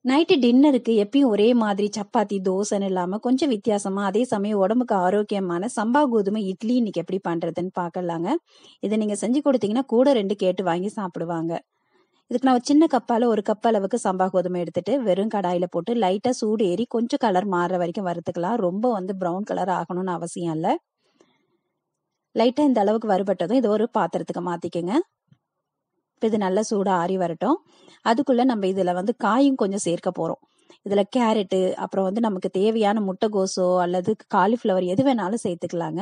Night டின்னருக்கு எப்பயும் ஒரே மாதிரி சப்பாத்தி, தோசைன்னு இல்லாம கொஞ்சம் வித்தியாசமா, அதே சமயம் உடம்புக்கு ஆரோக்கியமான சம்பா கோதுமை இட்லி இன்னைக்கு எப்படி பண்றதுன்னு பார்க்கலாங்க. இத நீங்க செஞ்சு குடுத்தீங்கன்னா, கூட 2 கேட்டு வாங்கி சாப்பிடுவாங்க. இதுக்கு நான் ஒரு சின்ன கப்பால 1 கப் அளவுக்கு சம்பா கோதுமை எடுத்துட்டு, வெறும் கடாயில போட்டு லைட்டா சூடு ஏறி கொஞ்சம் கலர் மாறுற வரைக்கும் வறுத்துக்கலாம். ரொம்ப வந்து ப்ரவுன் கலர் ஆகணும்னு அவசியம் இல்ல. லைட்டா இந்த அளவுக்கு வறுபட்டதும் இத ஒரு பாத்திரத்துக்கு மாத்திக்கங்க. இப்ப இது நல்லா சூடா ஆறி வரட்டும். அதுக்குள்ள நம்ம இதுல வந்து காயும் கொஞ்சம் சேர்க்க போறோம். இதுல கேரட்டு, அப்புறம் வந்து நமக்கு தேவையான முட்டைகோஸோ அல்லது காலிஃப்ளவர் எது வேணாலும் சேர்த்துக்கலாங்க.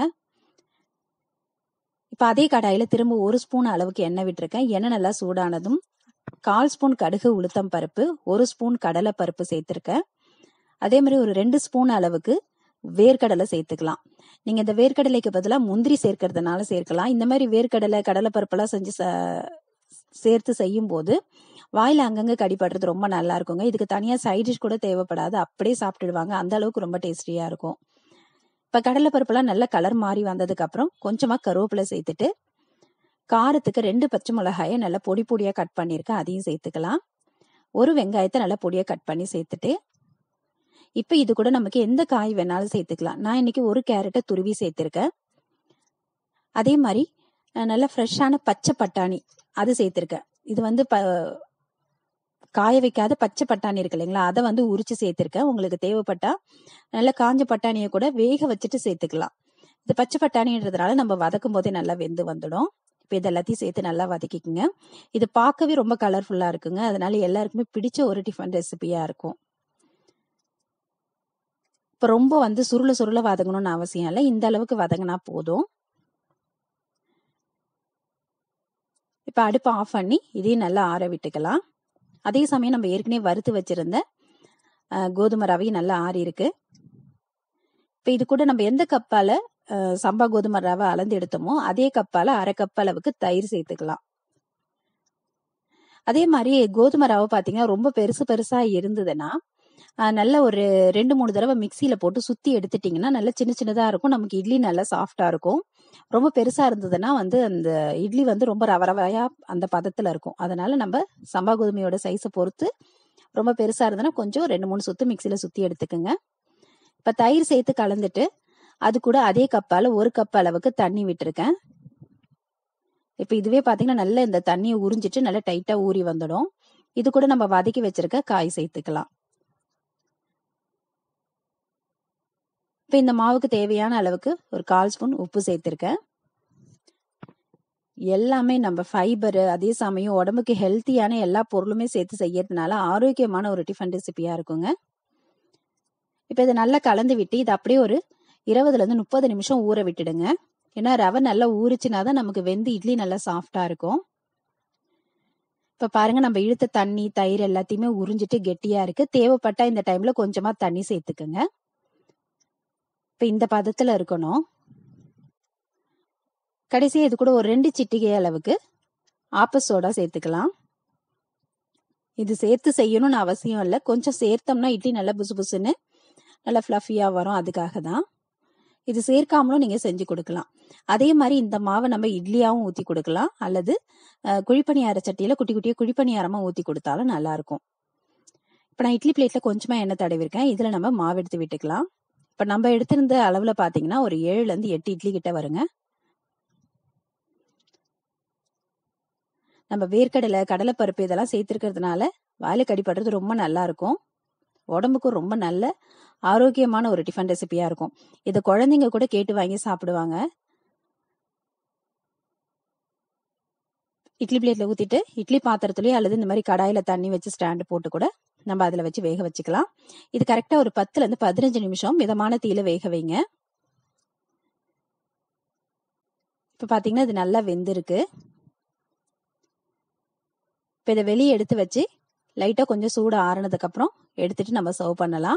இப்ப அதே கடாயில திரும்ப 1 ஸ்பூன் அளவுக்கு எண்ணெய் விட்டுருக்கேன். எண்ணெய் நல்லா சூடானதும் 1/4 ஸ்பூன் கடுகு, உளுத்தம் பருப்பு, 1 ஸ்பூன் கடலை பருப்பு சேர்த்திருக்கேன். அதே மாரி ஒரு 2 ஸ்பூன் அளவுக்கு வேர்க்கடலை சேர்த்துக்கலாம். நீங்க இந்த வேர்க்கடலைக்கு பதிலா முந்திரி சேர்க்கிறதுனால சேர்க்கலாம். இந்த மாரி வேர்க்கடலை, கடலை பருப்பெல்லாம் செஞ்சு ச சேர்த்து செய்யும்போது, வாயில அங்கங்க கடிபடுறது ரொம்ப நல்லா இருக்குங்க. இதுக்கு தனியா சைட் டிஷ் கூட தேவைப்படாது. அப்படியே சாப்பிட்டுடுவாங்க. அந்த அளவுக்கு ரொம்ப டேஸ்டியா இருக்கும். இப்ப கடலை பருப்பெல்லாம் நல்லா கலர் மாறி வந்ததுக்கு அப்புறம் கொஞ்சமா கருவேப்பிலை சேர்த்துட்டு, காரத்துக்கு 2 பச்சை மிளகாய நல்லா பொடி பொடியா கட் பண்ணியிருக்கேன். அதையும் சேர்த்துக்கலாம். ஒரு வெங்காயத்த நல்லா பொடியா கட் பண்ணி சேர்த்துட்டு, இப்ப இது கூட நமக்கு எந்த காய் வேணாலும் சேர்த்துக்கலாம். நான் இன்னைக்கு ஒரு கேரட்ட துருவி சேர்த்திருக்கேன். அதே மாரி அ நல்ல ஃப்ரெஷ்ஷான பச்சை பட்டாணி அது சேர்த்திருக்கேன். இது வந்து ப காய வைக்காத பச்சை பட்டாணி இருக்கு இல்லைங்களா? அத வந்து உரிச்சு சேர்த்திருக்கேன். உங்களுக்கு தேவைப்பட்டா, நல்ல காஞ்ச பட்டாணிய கூட வேக வச்சுட்டு சேர்த்துக்கலாம். இது பச்சை பட்டாணின்றதுனால நம்ம வதக்கும்போதே நல்லா வெந்து வந்துடும். இப்ப இது எல்லாத்தையும் சேர்த்து நல்லா வதக்கிக்கங்க. இது பார்க்கவே ரொம்ப கலர்ஃபுல்லா இருக்குங்க. அதனால எல்லாருக்குமே பிடிச்ச ஒரு டிஃபன் ரெசிபியா இருக்கும். இப்ப ரொம்ப வந்து சுருள சுருள வதங்கணும்னு அவசியம் இல்ல. இந்த அளவுக்கு வதங்குனா போதும். இப்ப அடுப்ப ஆஃப் பண்ணி, இதையும் நல்லா ஆற விட்டுக்கலாம். அதே சமயம் நம்ம ஏற்கனவே வறுத்து வச்சிருந்த அ கோதுமை ரவையும் நல்லா ஆறியிருக்கு. இப்ப இது கூட நம்ம எந்த கப்பால அ சம்பா கோதுமை ரவை அளந்து எடுத்தோமோ, அதே கப்பால 1/2 கப் அளவுக்கு தயிர் சேர்த்துக்கலாம். அதே மாரி கோதுமை ரவை பார்த்தீங்கன்னா, ரொம்ப பெருசு பெருசா இருந்ததுன்னா, அ நல்ல ஒரு 2, 3 தடவ மிக்ஸியில போட்டு சுத்தி எடுத்துட்டீங்கன்னா, நல்லா சின்ன சின்னதா இருக்கும். நமக்கு இட்லி நல்லா சாஃப்ட்டா இருக்கும். ரொம்ப பெருசா இருந்ததுன்னா வந்து அந்த இட்லி வந்து ரொம்ப ரவ ரவையா அந்த பதத்துல இருக்கும். அதனால நம்ப சம்பா கோதுமையோட சைஸ பொறுத்து, ரொம்ப பெருசா இருந்ததுன்னா கொஞ்சம் 2, 3 சுத்து மிக்ஸியில சுத்தி எடுத்துக்கங்க. இப்ப தயிர் சேர்த்து கலந்துட்டு, அது கூட அதே கப்பால 1 கப் அளவுக்கு தண்ணி விட்டுருக்கேன். இப்ப இதுவே பார்த்தீங்கன்னா, நல்லா இந்த தண்ணிய உறிஞ்சிட்டு நல்லா டைட்டா ஊறி வந்துடும். இது கூட நம்ம வதக்கி வச்சிருக்க காய் சேர்த்துக்கலாம். இப்ப இந்த மாவுக்கு தேவையான அளவுக்கு ஒரு 1/4 ஸ்பூன் உப்பு சேர்த்திருக்கேன். எல்லாமே நம்ம ஃபைபரு, அதே சமயம் உடம்புக்கு ஹெல்த்தியான எல்லா பொருளுமே சேர்த்து செய்யறதுனால, ஆரோக்கியமான ஒரு டிஃபன் ரெசிபியா இருக்குங்க. இப்ப இத நல்லா கலந்து விட்டு, இத அப்படியே ஒரு 20லருந்து 30 நிமிஷம் ஊற விட்டுடுங்க. ஏன்னா ரவை நல்லா ஊறுச்சுனா தான் நமக்கு வெந்து இட்லி நல்லா சாஃப்ட்டா இருக்கும். இப்ப பாருங்க நம்ம இழுத்த தண்ணி, தயிர் எல்லாத்தையுமே உறிஞ்சிட்டு கெட்டியா இருக்கு. தேவைப்பட்டா இந்த டைம்ல கொஞ்சமா தண்ணி சேர்த்துக்கங்க. இப்ப இந்த பதத்துல இருக்கணும். கடைசியா இது கூட ஒரு 2 சிட்டிகை அளவுக்கு ஆப்ப சோடா சேர்த்துக்கலாம். இது சேர்த்து செய்யணும்னு அவசியம் இல்ல. கொஞ்சம் சேர்த்தோம்னா இட்லி நல்லா புசு புசுன்னு நல்லா ஃப்ளஃபியா வரும். அதுக்காக தான். இது சேர்க்காமலும் நீங்க செஞ்சு குடுக்கலாம். அதே மாரி இந்த மாவ நம்ம இட்லியாவும் ஊத்தி குடுக்கலாம். அல்லது அ குழிப்பணியார சட்டியில குட்டி குட்டியா குழிப்பணியாரமா ஊத்தி குடுத்தாலும் நல்லாருக்கும். இப்ப நான் இட்லி பிளேட்ல கொஞ்சமா எண்ணெய் தடவிருக்கேன். இதுல நம்ம மாவு எடுத்து விட்டுக்கலாம். இப்ப நம்ம எடுத்திருந்த அளவுல பார்த்தீங்கன்னா, ஒரு 7லருந்து 8 இட்லி கிட்ட வருங்க. நம்ம வேர்க்கடலை, கடலை பருப்பு இதெல்லாம் சேர்த்திருக்கிறதுனால, வாயில கடிபடுறது ரொம்ப நல்லா இருக்கும். உடம்புக்கும் ரொம்ப நல்ல ஆரோக்கியமான ஒரு டிஃபன் ரெசிபியா இருக்கும். இத குழந்தைங்க கூட கேட்டு வாங்கி சாப்பிடுவாங்க. இட்லி பிளேட்ல ஊத்திட்டு, இட்லி பாத்திரத்திலயோ அல்லது இந்த மாரி கடாயில தண்ணி வச்சு ஸ்டாண்ட் போட்டு கூட நம்ம அதுல வச்சு வேக வச்சுக்கலாம். இது கரெக்ட்டா ஒரு 10லருந்து 15 நிமிஷம் மிதமான தீயில வேக வைங்க. இப்ப பார்த்தீங்கன்னா, இது நல்லா வெந்திருக்கு. இப்ப இத வெளிய எடுத்து வச்சு, லைட்டா கொஞ்சம் சூடு ஆறுனதுக்கு அப்புறம் எடுத்துட்டு நம்ம சர்வ் பண்ணலாம்.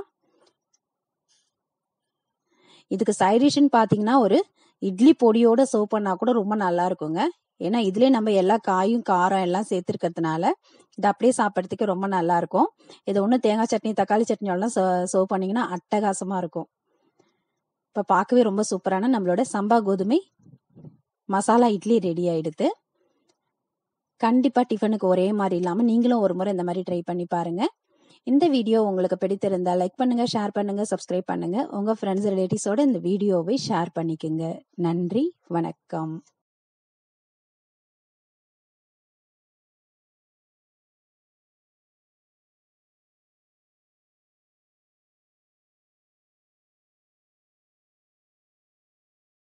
இதுக்கு சைட் டிஷ்ன்னு பார்த்தீங்கன்னா, ஒரு இட்லி பொடியோட சர்வ் பண்ணா கூட ரொம்ப நல்லா இருக்குங்க. ஏன்னா, இதுலயே நம்ம எல்லா காயும், காரம் எல்லாம் சேர்த்திருக்கிறதுனால, இத அப்படியே சாப்பிடுறதுக்கு ரொம்ப நல்லா இருக்கும். இத ஒண்ணும் தேங்காய் சட்னி, தக்காளி சட்னியோடலாம் ச சர்வ் பண்ணீங்கன்னா அட்டகாசமா இருக்கும். இப்ப பார்க்கவே ரொம்ப சூப்பரான நம்மளோட சம்பா கோதுமை மசாலா இட்லி ரெடி ஆயிடுத்து. கண்டிப்பா டிஃபனுக்கு ஒரே மாரி இல்லாம, நீங்களும் ஒரு முறை இந்த மாரி ட்ரை பண்ணி பாருங்க. இந்த வீடியோ உங்களுக்கு பிடித்திருந்தா லைக் பண்ணுங்க ஷேர் பண்ணுங்க சப்ஸ்கிரைப் பண்ணுங்க உங்க ஃப்ரெண்ட்ஸ் ரிலேட்டிவ்ஸோட இந்த வீடியோவை ஷேர் பண்ணிக்கோங்க நன்றி வணக்கம்